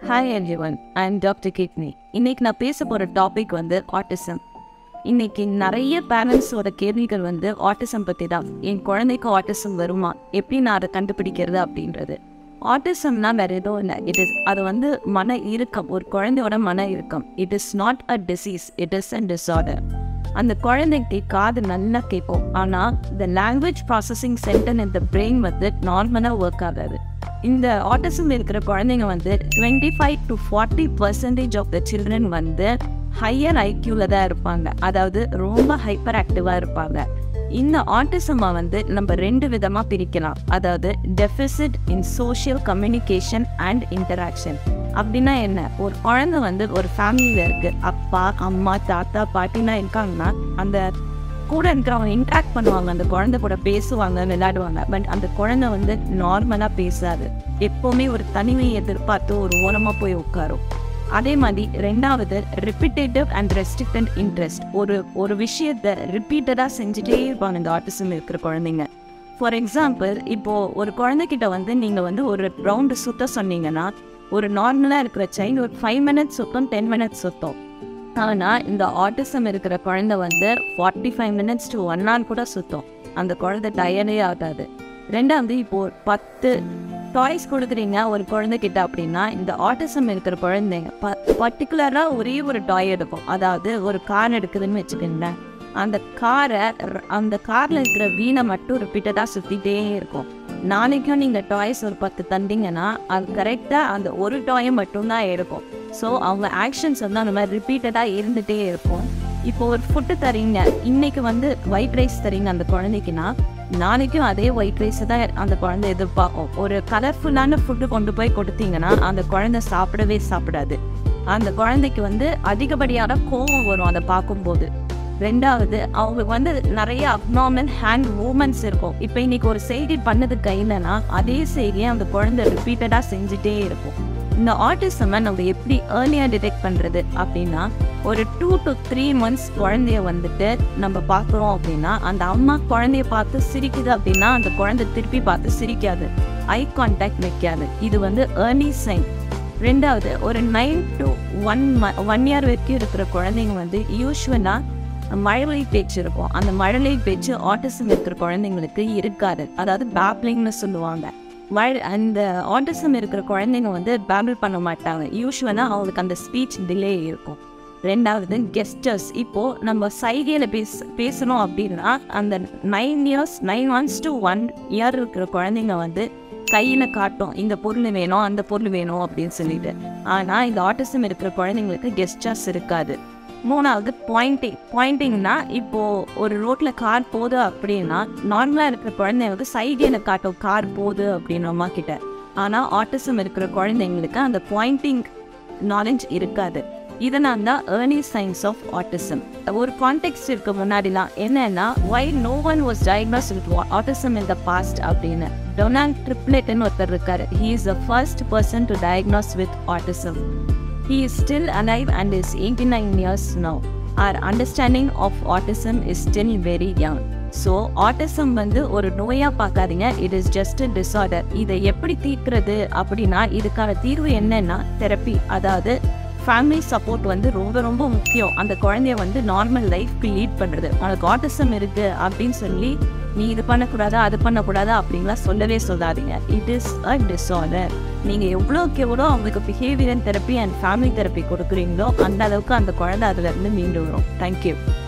Hi everyone I am doctor kidney இன்னைக்கு நான் பேச போகிற டாபிக் வந்து ஆட்டிசம் இன்னைக்கு நிறைய பேரண்ட்ஸோட கேள்விகள் வந்து ஆட்டிசம் பற்றி தான் என் குழந்தைக்கு ஆட்டிசம் வருமா எப்படி நான் அதை கண்டுபிடிக்கிறது அப்படின்றது ஆட்டிசம்னா வேற எதுவும் இல்லை இட் இஸ் அது வந்து மன இறுக்கம் ஒரு குழந்தையோட மன இறுக்கம் it is not a disease it is a disorder அந்த குழந்தைக்கு காது நல்லா கேட்கும் ஆனால் இந்த லாங்குவேஜ் ப்ராசஸிங் சென்டர் இந்த பிரெயின் வந்து நார்மலாக ஒர்க் ஆகாது இந்த ஆட்டிசம் இருக்கிற குழந்தைங்க வந்து twenty five to forty percentage of the children வந்து ஹையர் ஐக்யூவில் தான் இருப்பாங்க அதாவது ரொம்ப ஹைப்பர் ஆக்டிவாக இருப்பாங்க இந்த ஆட்டிசமை வந்து நம்ம ரெண்டு விதமாக பிரிக்கலாம் அதாவது deficit in social communication and interaction அப்படின்னா என்ன ஒரு குழந்தை வந்து ஒரு ஃபேமிலியில் இருக்கு அப்பா அம்மா தாத்தா பாட்டினா இருக்காங்கன்னா அந்த கூட இருக்கிறவங்க இன்ட்ராக்ட் பண்ணுவாங்க அந்த குழந்தை கூட பேசுவாங்க விளையாடுவாங்க பட் அந்த குழந்தை வந்து நார்மலாக பேசாது எப்போவுமே ஒரு தனிமையை எதிர்பார்த்து ஒரு ஓரமாக போய் உட்காரும் அதே மாதிரி ரெண்டாவது ரிப்பீட்டேட்டிவ் அண்ட் ரெஸ்ட்ரிக்டட் இன்ட்ரெஸ்ட் ஒரு ஒரு விஷயத்தை ரிப்பீட்டடாக செஞ்சுட்டே இருப்பாங்க இந்த ஆட்டிசம் இருக்கிற குழந்தைங்க ஃபார் எக்ஸாம்பிள் இப்போது ஒரு குழந்தைகிட்ட வந்து நீங்கள் வந்து ஒரு ரவுண்டு சுத்த சொன்னீங்கன்னா ஒரு நார்மலாக இருக்கிற சைல்டு ஒரு ஃபைவ் மினிட்ஸ் சுத்தம் டென் மினிட்ஸ் சுத்தம் ஆனால் இந்த ஆட்டிசம் இருக்கிற குழந்தை வந்து forty five minutes to one hour கூட சுத்தம் அந்த குழந்தை டயர்டே ஆகாது ரெண்டாவது இப்போ ஒரு பத்து டாய்ஸ் கொடுக்குறீங்க ஒரு குழந்தைகிட்ட அப்படின்னா இந்த ஆட்டிசம் இருக்கிற குழந்தைங்க ப பர்டிகுலராக ஒரே ஒரு டாய் எடுக்கும் அதாவது ஒரு கார் எடுக்குதுன்னு வச்சுக்கோங்களேன் அந்த காரை அந்த காரில் இருக்கிற வீணை மட்டும் ரிப்பீட்டடாக சுற்றிட்டே இருக்கும் நாளைக்கும் நீங்கள் டாய்ஸ் ஒரு பத்து தந்தீங்கன்னா அது கரெக்டாக அந்த ஒரு டாயை மட்டும்தான் இருக்கும் ஸோ அவங்க ஆக்ஷன்ஸ் வந்து அந்த மாதிரி ரிப்பீட்டடாக இருந்துகிட்டே இருக்கும் இப்போ ஒரு ஃபுட்டு தரீங்க இன்னைக்கு வந்து ஒயிட் ரைஸ் தரீங்க அந்த குழந்தைக்குன்னா நாளைக்கும் அதே ஒயிட் ரைஸை தான் அந்த குழந்தை எதிர்பார்க்கும் ஒரு கலர்ஃபுல்லான ஃபுட்டு கொண்டு போய் கொடுத்தீங்கன்னா அந்த குழந்தை சாப்பிடவே சாப்பிடாது அந்த குழந்தைக்கு வந்து அதிகப்படியான கோபம் வரும் அதை பார்க்கும்போது ரெண்டாவது அவங்களுக்கு வந்து நிறைய அப்நார்மல் ஹேண்ட் மூமெண்ட்ஸ் இருக்கும் இப்போ இன்னைக்கு ஒரு செய்தி பண்ணது கையிலனா அதே செய்தியை அந்த குழந்தை ரிப்பீட்டடாக செஞ்சுட்டே இருக்கும் இந்த ஆட்டிசமை நம்ம எப்படி ஏர்லியாக டிடெக்ட் பண்ணுறது அப்படின்னா ஒரு டூ டு த்ரீ மந்த்ஸ் குழந்தைய வந்துட்டு நம்ம பார்க்குறோம் அப்படின்னா அந்த அம்மா குழந்தைய பார்த்து சிரிக்குது அப்படின்னா அந்த குழந்தை திருப்பி பார்த்து சிரிக்காது ஐ கான்டாக்ட் வைக்காது இது வந்து ஏர்லி சைன் ரெண்டாவது ஒரு நைன் டு ஒன் ம ஒன் இயர் வரைக்கும் இருக்கிற குழந்தைங்க வந்து யூஸ்வலாக மழலை பேச்சு இருக்கும் அந்த மழலை பேச்சு ஆட்டிசம் இருக்கிற குழந்தைங்களுக்கு இருக்காது அதாவது பேப்ளிங்னு சொல்லுவாங்க மழை அந்த ஆட்டிசம் இருக்கிற குழந்தைங்க வந்து பேபிள் பண்ண மாட்டாங்க யூஸ்வலாக அவங்களுக்கு அந்த ஸ்பீச் டிலே இருக்கும் ரெண்டாவது கெஸ்டர்ஸ் இப்போது நம்ம சைகையில் பேச பேசணும் அப்படின்னா அந்த nine years nine months to one year இருக்கிற குழந்தைங்க வந்து கையில் காட்டும் இந்த பொருள் வேணும் அந்த பொருள் வேணும் அப்படின்னு சொல்லிட்டு ஆனால் இந்த ஆட்டிசம் இருக்கிற குழந்தைங்களுக்கு கெஸ்டர்ஸ் இருக்காது மூணாவது பாயிண்டிங் பாயிண்டிங்னா இப்போது ஒரு ரோட்டில் கார் போகுது அப்படின்னா நார்மலாக இருக்கிற குழந்தைங்களுக்கு சைடில் காட்டும் கார் போகுது அப்படின்னு அம்மா கிட்ட ஆனால் ஆட்டிசம் இருக்கிற குழந்தைங்களுக்கு அந்த பாயிண்டிங் நாலேஜ் இருக்காது இதனால் தான் ஏர்லி சைன்ஸ் ஆஃப் ஆட்டிசம் ஒரு கான்டெக்ட் இருக்கு முன்னாடிலாம் என்னன்னா why no one was diagnose with autism in the past அப்படின்னு டொனால்ட் ட்ரிப்ளெட்னு ஒருத்தர் இருக்காரு he is the first person to diagnose with autism He is still alive and is 89 years now. Our understanding of autism is still very young. So autism வந்து ஒரு நோயாக பார்க்காதீங்க it is just disorder இதை எப்படி தீர்க்கிறது அப்படின்னா இதுக்கான தீர்வு என்னன்னா தெரப்பி அதாவது ஃபேமிலி சப்போர்ட் வந்து ரொம்ப ரொம்ப முக்கியம் அந்த குழந்தைய வந்து நார்மல் லைஃப்க்கு லீட் பண்ணுறது உனக்கு ஆட்டிசம் இருக்குது அப்படின்னு சொல்லி நீ இது பண்ணக்கூடாதா அது பண்ணக்கூடாதா அப்படின்லாம் சொல்லவே சொல்லாதீங்க இட் இஸ் அ டிஸார்டர் நீங்கள் எவ்வளோக்கு எவ்வளோ அவங்களுக்கு behaviour therapy and family therapy கொடுக்குறீங்களோ அந்த அளவுக்கு அந்த குழந்தை அதுலேருந்து மீண்டு வரும் தேங்க்யூ